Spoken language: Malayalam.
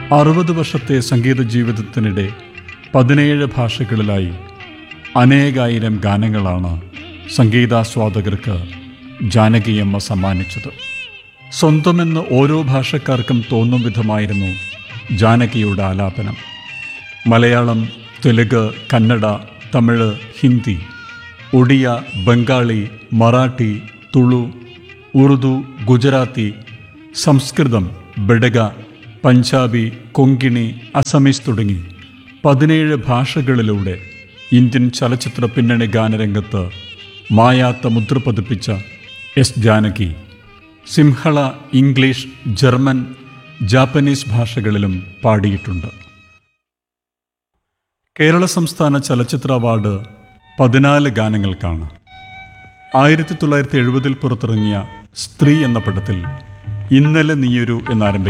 അറുപത് വർഷത്തെ സംഗീത ജീവിതത്തിനിടെ പതിനേഴ് ഭാഷകളിലായി അനേകായിരം ഗാനങ്ങളാണ് സംഗീതാസ്വാദകർക്ക് ജാനകിയമ്മ സമ്മാനിച്ചത് സ്വന്തമെന്ന് ഓരോ ഭാഷക്കാർക്കും തോന്നും വിധമായിരുന്നു ജാനകിയുടെ ആലാപനം മലയാളം തെലുങ്ക് കന്നഡ തമിഴ് ഹിന്ദി ഒഡിയ ബംഗാളി മറാഠി തുളു ഉറുദു ഗുജറാത്തി സംസ്കൃതം ബഡഗ പഞ്ചാബി കൊങ്കിണി അസമീസ് തുടങ്ങി പതിനേഴ് ഭാഷകളിലൂടെ ഇന്ത്യൻ ചലച്ചിത്ര പിന്നണി ഗാനരംഗത്ത് മായാത്ത മുദ്ര പതിപ്പിച്ച S Janaki Sinhala English German Japanese ഭാഷകളിലും പാടിയിട്ടുണ്ട് കേരള സംസ്ഥാന ചലച്ചിത്ര അവാർഡ് പതിനാല് ഗാനങ്ങൾക്കാണ് ആയിരത്തി തൊള്ളായിരത്തി എഴുപതിൽ പുറത്തിറങ്ങിയ സ്ത്രീ എന്ന പടത്തിൽ ഇന്നലെ നീയൊരു എന്നാരംഭിക്കുന്ന